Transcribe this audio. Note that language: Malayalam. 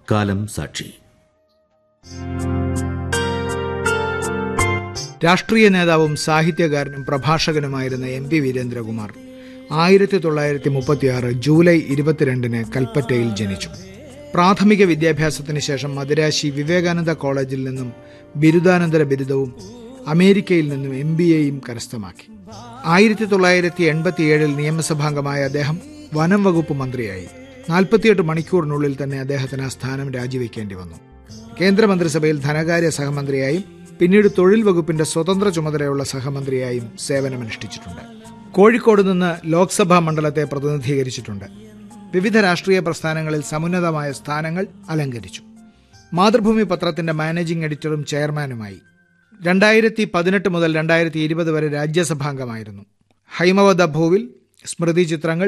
കാലം സാക്ഷി രാഷ്ട്രീയ നേതാവും സാഹിത്യകാരനും പ്രഭാഷകനുമായിരുന്ന എം പി വീരേന്ദ്രകുമാർ ആയിരത്തി തൊള്ളായിരത്തി മുപ്പത്തിയാറ് ജൂലൈ ഇരുപത്തിരണ്ടിന് കൽപ്പറ്റയിൽ ജനിച്ചു പ്രാഥമിക വിദ്യാഭ്യാസത്തിന് ശേഷം മദുരാശി വിവേകാനന്ദ കോളേജിൽ നിന്നും ബിരുദാനന്തര ബിരുദവും അമേരിക്കയിൽ നിന്നും എം ബി എയും കരസ്ഥമാക്കി ആയിരത്തി തൊള്ളായിരത്തി എൺപത്തിയേഴിൽ നിയമസഭാംഗമായ അദ്ദേഹം വനം വകുപ്പ് മന്ത്രിയായി നാൽപ്പത്തിയെട്ട് മണിക്കൂറിനുള്ളിൽ തന്നെ അദ്ദേഹത്തിന് ആ സ്ഥാനം രാജിവെക്കേണ്ടി വന്നു കേന്ദ്രമന്ത്രിസഭയിൽ ധനകാര്യ സഹമന്ത്രിയായും പിന്നീട് തൊഴിൽ വകുപ്പിന്റെ സ്വതന്ത്ര ചുമതലയുള്ള സഹമന്ത്രിയായും സേവനമനുഷ്ഠിച്ചിട്ടുണ്ട് കോഴിക്കോട് നിന്ന് ലോക്സഭാ മണ്ഡലത്തെ പ്രതിനിധീകരിച്ചിട്ടുണ്ട് വിവിധ രാഷ്ട്രീയ പ്രസ്ഥാനങ്ങളിൽ സമുന്നതമായ സ്ഥാനങ്ങൾ അലങ്കരിച്ചു മാതൃഭൂമി പത്രത്തിന്റെ മാനേജിംഗ് എഡിറ്ററും ചെയർമാനുമായി രണ്ടായിരത്തി പതിനെട്ട് മുതൽ രണ്ടായിരത്തി ഇരുപത് വരെ രാജ്യസഭാംഗമായിരുന്നു ഹൈമവത ഭൂവിൽ സ്മൃതി ചിത്രങ്ങൾ